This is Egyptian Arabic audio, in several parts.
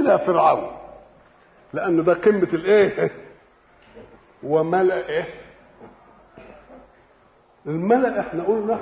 الى فرعون لان ده قمه الايه وملئه الملأ احنا قلنا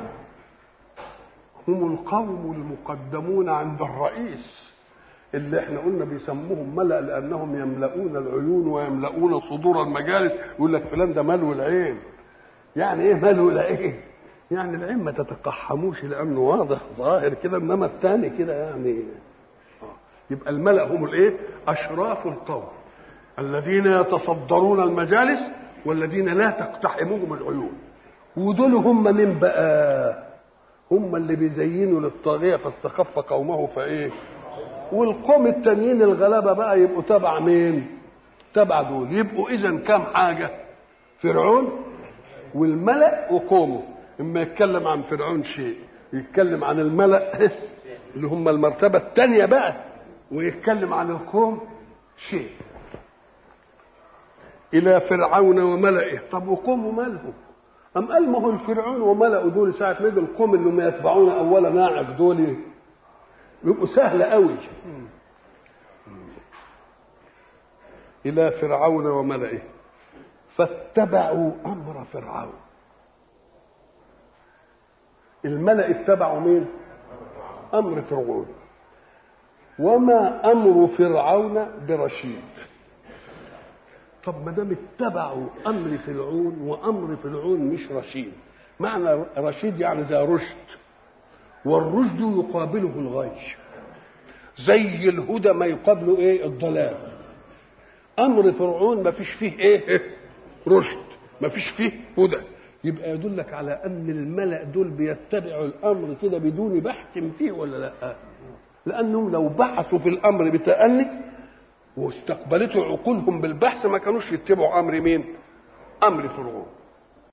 هم القوم المقدمون عند الرئيس اللي احنا قلنا بيسموهم ملأ لأنهم يملؤون العيون ويملؤون صدور المجالس يقول لك فلان ده ملو العين يعني ايه ملو العين؟ يعني العين ما تتقحموش لأنه واضح ظاهر كده إنما الثاني كده يعني يبقى الملأ هم الايه؟ أشراف القوم الذين يتصدرون المجالس والذين لا تقتحمهم العيون ودول هم من بقى هم اللي بيزينوا للطاغيه فاستخف قومه فايه والقوم التانيين الغلابه بقى يبقوا تبع مين تبع دول يبقوا اذا كام حاجه فرعون والملأ وقومه اما يتكلم عن فرعون شيء يتكلم عن الملأ اللي هم المرتبه الثانيه بقى ويتكلم عن القوم شيء الى فرعون وملئه طب وقومه مالهم أم قال ما هو الفرعون وملأوا دول ساعة ما يجوا القوم اللي ما يتبعون أول ناعق دول يبقوا سهلة قوي إلى فرعون وملئه فاتبعوا أمر فرعون الملأ اتبعوا مين؟ أمر فرعون وما أمر فرعون برشيد طب ما دام اتبعوا امر فرعون وامر فرعون مش رشيد معنى رشيد يعني زي رشد والرشد يقابله الغي زي الهدى ما يقابله ايه الضلال امر فرعون ما فيش فيه ايه رشد ما فيش فيه هدى يبقى يدلك على ان الملا دول بيتبعوا الامر كده بدون بحث فيه ولا لا لانهم لو بحثوا في الامر بتأني واستقبلته عقولهم بالبحث ما كانوش يتبعوا امر مين؟ امر فرعون